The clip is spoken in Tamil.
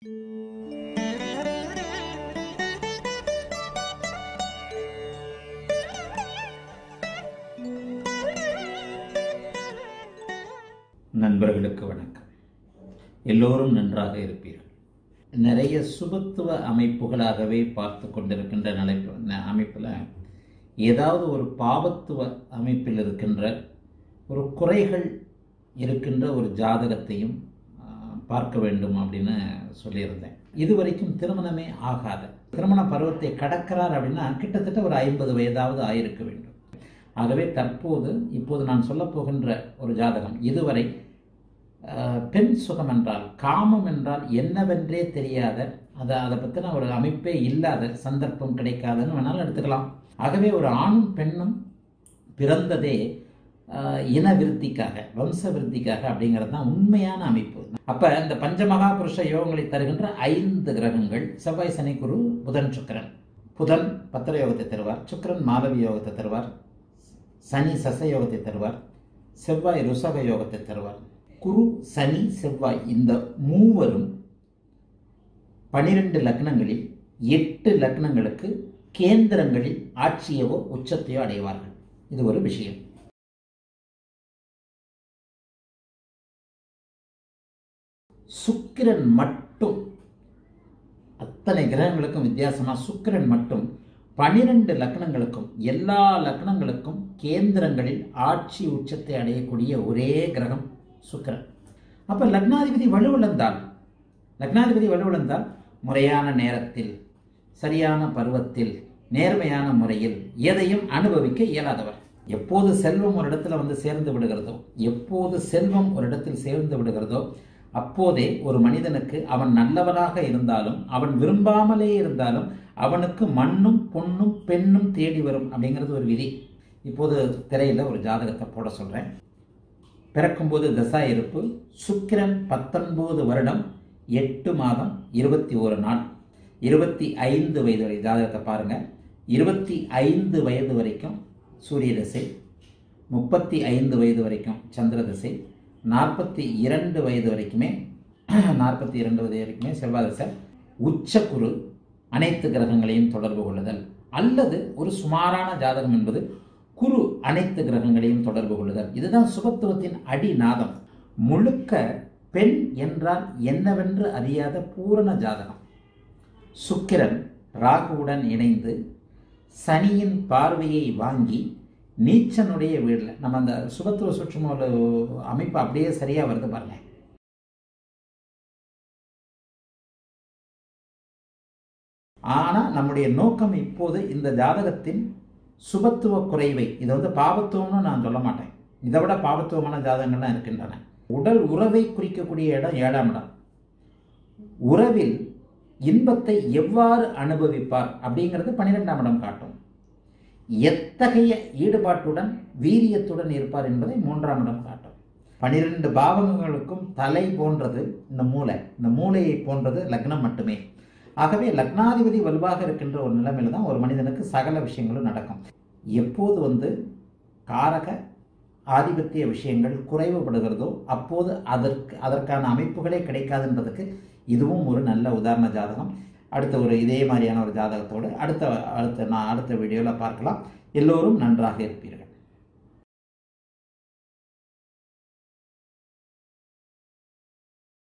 நண்பர்களுக்கு வணக்கம் எல்லோரும் நன்றாக இருப்பீர்கள் நிறைய சுபத்துவ அமைப்புகளாகவே பார்த்து கொண்டிருக்கின்ற நிலைப்பு ந- அமைப்பில் ஏதாவது ஒரு பாவத்துவ அமைப்பில் இருக்கின்ற ஒரு குறைகள் இருக்கின்ற ஒரு ஜாதகத்தையும் ஆ, பார்க்க வேண்டும் அப்படின்னு சொல்லியிருந்தேன் இதுவரைக்கும் திருமணமே ஆகாத திருமண பருவத்தை கடக்கிறார் அப்படின்னா கிட்டத்தட்ட ஒரு ஐம்பது வயதாவது ஆயிருக்க வேண்டும் ஆகவே தற்போது இப்போது நான் சொல்லப் போகின்ற ஒரு ஜாதகம் இதுவரை அஹ், பெண் சுகம் என்றால் காமம் என்றால் என்னவென்றே தெரியாத அதை அதை பற்றின ஒரு அமைப்பே இல்லாத சந்தர்ப்பம் கிடைக்காதுன்னு வேணாலும் எடுத்துக்கலாம் ஆகவே ஒரு ஆணும் பெண்ணும் பிறந்ததே அஹ், இன விருத்திக்காக வம்ச விருத்திக்காக அப்படிங்கிறது தான் உண்மையான அமைப்பு அப்போ இந்த பஞ்சமகா புருஷ யோகங்களை தருகின்ற ஐந்து கிரகங்கள் செவ்வாய் சனி குரு புதன் சுக்கிரன் புதன் பத்திர யோகத்தை தருவார் சுக்கிரன் மாலவி யோகத்தை தருவார் சனி சச யோகத்தை தருவார் செவ்வாய் ருசக யோகத்தை தருவார் குரு சனி செவ்வாய் இந்த மூவரும் பனிரெண்டு லக்னங்களில் எட்டு லக்னங்களுக்கு கேந்திரங்களில் ஆட்சியவோ உச்சத்தையோ அடைவார்கள் இது ஒரு விஷயம் சுக்கிரன் மட்டும் அத்தனை கிரகங்களுக்கும் வித்தியாசமா சுக்கிரன் மட்டும் பனிரெண்டு லக்னங்களுக்கும் எல்லா லக்னங்களுக்கும் கேந்திரங்களில் ஆட்சி உச்சத்தை அடையக்கூடிய ஒரே கிரகம் சுக்கிரன் அப்ப லக்னாதிபதி வலுவிழந்தால் லக்னாதிபதி வலுவிழந்தால் முறையான நேரத்தில் சரியான பருவத்தில் நேர்மையான முறையில் எதையும் அனுபவிக்க இயலாதவர் எப்போது செல்வம் ஒரு இடத்துல வந்து சேர்ந்து விடுகிறதோ எப்போது செல்வம் ஒரு இடத்தில் சேர்ந்து விடுகிறதோ அப்போதே ஒரு மனிதனுக்கு அவன் நல்லவனாக இருந்தாலும் அவன் விரும்பாமலே இருந்தாலும் அவனுக்கு மண்ணும் பொன்னும் பெண்ணும் தேடி வரும் அப்படிங்கிறது ஒரு விதி இப்போது திரையில் ஒரு ஜாதகத்தை போட சொல்கிறேன் பிறக்கும்போது தசா இருப்பு சுக்கிரன் பத்தொன்பது வருடம் எட்டு மாதம் இருபத்தி ஒரு நாள் இருபத்தி ஐந்து வயது வரை ஜாதகத்தை பாருங்க இருபத்தி ஐந்து வயது வரைக்கும் சூரிய தசை முப்பத்தி ஐந்து வயது வரைக்கும் சந்திர தசை நாற்பத்தி இரண்டு வயது வரைக்குமே நாற்பத்தி இரண்டு வயது வரைக்குமே செவ்வாய் தசை உச்சக்குரு அனைத்து கிரகங்களையும் தொடர்பு கொள்ளுதல் அல்லது ஒரு சுமாரான ஜாதகம் என்பது குரு அனைத்து கிரகங்களையும் தொடர்பு கொள்ளுதல் இதுதான் சுபத்துவத்தின் அடிநாதம் முழுக்க பெண் என்றால் என்னவென்று அறியாத பூரண ஜாதகம் சுக்கிரன் ராகுவுடன் இணைந்து சனியின் பார்வையை வாங்கி நீச்சனுடைய வீட்டில் நம்ம அந்த சுபத்துவ சுற்றுமூல அமைப்பு அப்படியே சரியா வருது பாருங்க ஆனால் நம்முடைய நோக்கம் இப்போது இந்த ஜாதகத்தின் சுபத்துவ குறைவை இதை வந்து பாவத்துவம்னு நான் சொல்ல மாட்டேன் இதை விட பாவத்துவமான ஜாதகங்கள்லாம் இருக்கின்றன உடல் உறவை குறிக்கக்கூடிய இடம் ஏழாம் இடம் உறவில் இன்பத்தை எவ்வாறு அனுபவிப்பார் அப்படிங்கிறது பன்னிரெண்டாம் இடம் காட்டும் எத்தகைய ஈடுபாட்டுடன் வீரியத்துடன் இருப்பார் என்பதை மூன்றாம் இடம் காட்டும் பனிரெண்டு பாவங்களுக்கும் தலை போன்றது இந்த மூளை இந்த மூளையை போன்றது லக்னம் மட்டுமே ஆகவே லக்னாதிபதி வலுவாக இருக்கின்ற ஒரு நிலைமையில தான் ஒரு மனிதனுக்கு சகல விஷயங்களும் நடக்கும் எப்போது வந்து காரக ஆதிபத்திய விஷயங்கள் குறைவுபடுகிறதோ அப்போது அதற்கு அதற்கான அமைப்புகளே கிடைக்காதுன்றதுக்கு இதுவும் ஒரு நல்ல உதாரண ஜாதகம் அடுத்த ஒரு இதே மாதிரியான ஒரு ஜாதகத்தோடு அடுத்த அடுத்த நான் அடுத்த வீடியோவில் பார்க்கலாம் எல்லோரும் நன்றாக இருப்பீர்கள்